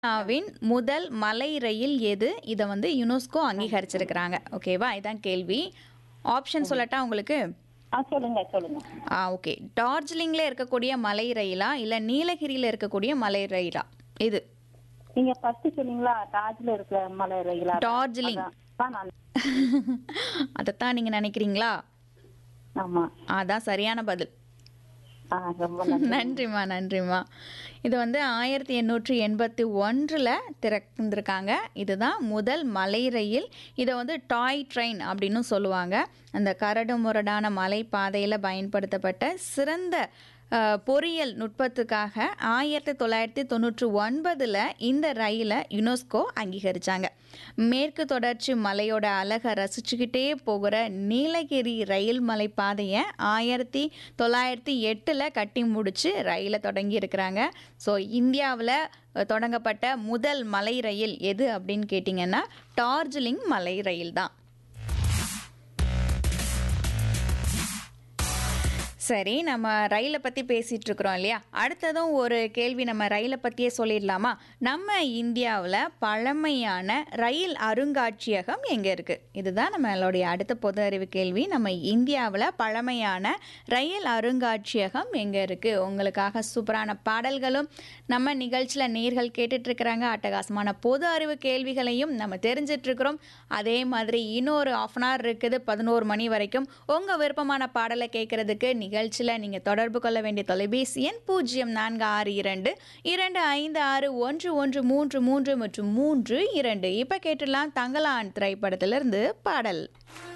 இந்தியாவின் முதல் மலை ரயில் எது இதை வந்து யுனெஸ்கோ அங்கீகரிச்சிருக்கிறாங்க ஓகேவா இதான் கேள்வி ஆப்ஷன் சொல்லட்டா உங்களுக்கு ஆ சொல்லுங்க சொல்லுங்க ஆ ஓகே டார்ஜிலிங்கில் இருக்கக்கூடிய மலை ரயிலா இல்லை நீலகிரியில் இருக்கக்கூடிய மலை ரயிலா இது நீங்க ஃபர்ஸ்ட் சொன்னீங்களா டாஜ்ல இருக்கிற மலை ரயிலா டார்ஜிலிங் அதான் நான் அதைத்தான் நீங்கள் நினைக்கிறீங்களா ஆமா அதான் சரியான பதில் ஆ ரொம்ப நன்றி நன்றிம்மா நன்றிம்மா இது வந்து ஆயிரத்தி எண்ணூற்றி எண்பத்தி ஒன்றில் திறந்திருக்காங்க இதுதான் முதல் மலை ரயில் இதை வந்து டாய் ட்ரெயின் அப்படின்னு சொல்லுவாங்க அந்த கரடு முரடான மலை பாதையில் பயன்படுத்தப்பட்ட சிறந்த அஹ், பொறியியல் நுட்பத்துக்காக ஆயிரத்தி தொள்ளாயிரத்தி தொண்ணூற்றி ஒன்பதில் இந்த ரயிலை யுனெஸ்கோ அங்கீகரித்தாங்க மேற்கு தொடர்ச்சி மலையோட அழகை ரசிச்சுக்கிட்டே போகிற நீலகிரி ரயில் மலை பாதையை ஆயிரத்தி தொள்ளாயிரத்தி எட்டில் கட்டி முடிச்சு ரயிலை தொடங்கி இருக்கிறாங்க ஸோ இந்தியாவில் தொடங்கப்பட்ட முதல் மலை ரயில் எது அப்படின்னு கேட்டிங்கன்னா டார்ஜிலிங் மலை ரயில் தான் சரி நம்ம ரயிலை பற்றி பேசிகிட்டு இருக்கிறோம் இல்லையா அடுத்ததும் ஒரு கேள்வி நம்ம ரயிலை பற்றியே சொல்லிடலாமா நம்ம இந்தியாவில் பழமையான ரயில் அருங்காட்சியகம் எங்கே இருக்குது இதுதான் நம்மளுடைய அடுத்த பொது அறிவு கேள்வி நம்ம இந்தியாவில் பழமையான ரயில் அருங்காட்சியகம் எங்கே இருக்குது உங்களுக்காக சூப்பரான பாடல்களும் நம்ம நிகழ்ச்சியில் நேர்கள் கேட்டுட்ருக்குறாங்க அட்டகாசமான பொது அறிவு கேள்விகளையும் நம்ம தெரிஞ்சிட்ருக்கிறோம் அதே மாதிரி இன்னொரு ஆஃப் அன் ஹவர் இருக்குது பதினோரு மணி வரைக்கும் உங்கள் விருப்பமான பாடலை கேட்குறதுக்கு நிகழ்ச்சியில் நீங்கள் தொடர்பு கொள்ள வேண்டிய தொலைபேசி எண் பூஜ்ஜியம் நான்கு ஆறு இரண்டு இரண்டு ஐந்து ஆறு ஒன்று ஒன்று மூன்று மூன்று மற்றும் மூன்று இரண்டு இப்போ கேட்டுடலாம் தங்கலான் திரைப்படத்திலிருந்து பாடல்